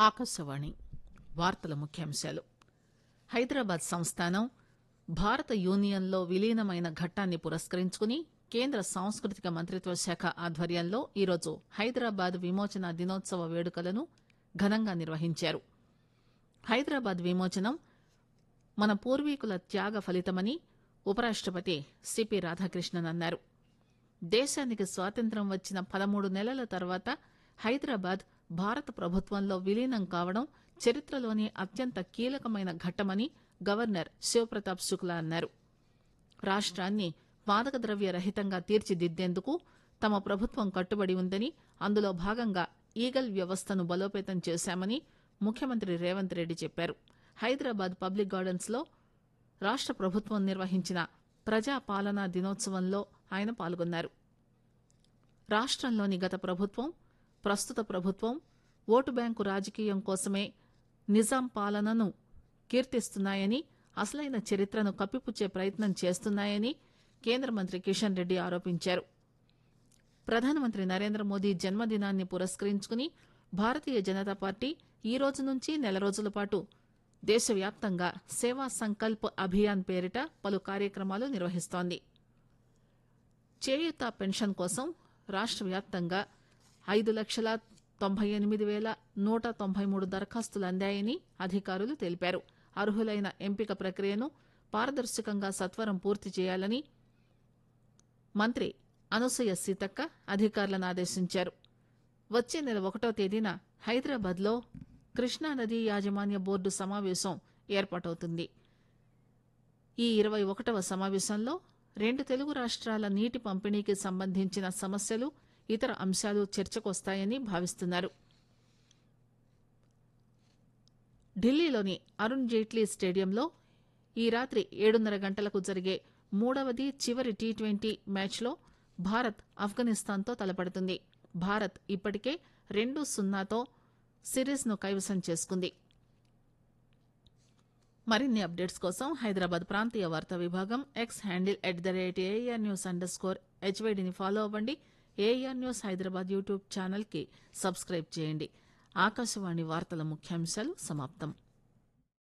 ఆకాశవాణి వార్తల ముఖ్యాంశాలు హైదరాబాద్ సంస్థానం భారత యూనియన్లో విలీనమైన ఘట్టాన్ని పురస్కరించుకుని కేంద్ర సాంస్కృతిక మంత్రిత్వ శాఖ ఆధ్వర్యంలో ఈరోజు హైదరాబాద్ విమోచన దినోత్సవ వేడుకలను ఘనంగా నిర్వహించారు హైదరాబాద్ విమోచనం మన పూర్వీకుల త్యాగ ఫలితమని ఉపరాష్టపతి సిపి రాధాకృష్ణన్ అన్నారు దేశానికి స్వాతంత్ర్యం వచ్చిన పదమూడు నెలల తర్వాత హైదరాబాద్ భారత ప్రభుత్వంలో విలీనం కావడం చరిత్రలోని అత్యంత కీలకమైన ఘట్టమని గవర్నర్ శివప్రతాప్ శుక్లా అన్నారు రాష్ట్రాన్ని మాదక ద్రవ్య రహితంగా తీర్చిదిద్దేందుకు తమ ప్రభుత్వం కట్టుబడి ఉందని అందులో భాగంగా ఈగల్ వ్యవస్థను బలోపేతం చేశామని ముఖ్యమంత్రి రేవంత్ రెడ్డి చెప్పారు హైదరాబాద్ పబ్లిక్ గార్డెన్స్ లో రాష్ట ప్రభుత్వం నిర్వహించిన ప్రజా పాలనా దినోత్సవంలో ఆయన పాల్గొన్నారు రాష్టంలోని గత ప్రభుత్వం ప్రస్తుత ప్రభుత్వం ఓటు బ్యాంకు రాజకీయం కోసమే నిజాం పాలనను కీర్తిస్తున్నాయని అసలైన చరిత్రను కప్పిపుచ్చే ప్రయత్నం చేస్తున్నాయని కేంద్ర మంత్రి కిషన్ రెడ్డి ఆరోపించారు ప్రధానమంత్రి నరేంద్ర మోదీ జన్మదినాన్ని పురస్కరించుకుని భారతీయ జనతా పార్టీ ఈ రోజు నుంచి నెల రోజుల పాటు దేశవ్యాప్తంగా సేవా సంకల్ప్ అభియాన్ పేరిట పలు కార్యక్రమాలు నిర్వహిస్తోంది చేయూత పెన్షన్ కోసం రాష్ట వ్యాప్తంగా ఐదు లక్షల తొంభై ఎనిమిది వేల నూట తొంభై మూడు దరఖాస్తులు అందాయని అధికారులు తెలిపారు అర్హులైన ఎంపిక ప్రక్రియను పారదర్శకంగా సత్వరం పూర్తి చేయాలని మంత్రి అనసూయ సీతక్క అధికారులను ఆదేశించారు వచ్చే నెల ఒకటో తేదీన హైదరాబాద్లో కృష్ణానదీ యాజమాన్య బోర్డు సమావేశం ఏర్పాటవుతుంది ఈ ఇరవై ఒకటవ సమావేశంలో రెండు తెలుగు రాష్ట్రాల నీటి పంపిణీకి సంబంధించిన సమస్యలు ఇతర అంశాలు చర్చకొస్తాయని భావిస్తున్నారు ఢిల్లీలోని అరుణ్ జైట్లీ స్టేడియంలో ఈ రాత్రి ఏడున్నర గంటలకు జరిగే మూడవది చివరి టీ ట్వంటీ మ్యాచ్లో భారత్ ఆఫ్ఘనిస్తాన్తో తలపడుతుంది భారత్ ఇప్పటికే రెండు సున్నాతో సిరీస్ను కైవసం చేసుకుంది మరిన్ని అప్డేట్స్ కోసం హైదరాబాద్ ప్రాంతీయ వార్తా విభాగం X handle at the rate AIR news underscore హెచ్వైడిని ఫాలో అవ్వండి ఏఆర్ న్యూస్ హైదరాబాద్ యూట్యూబ్ ఛానల్కి సబ్స్క్రైబ్ చేయండి ఆకాశవాణి వార్తల ముఖ్యాంశాలు సమాప్తం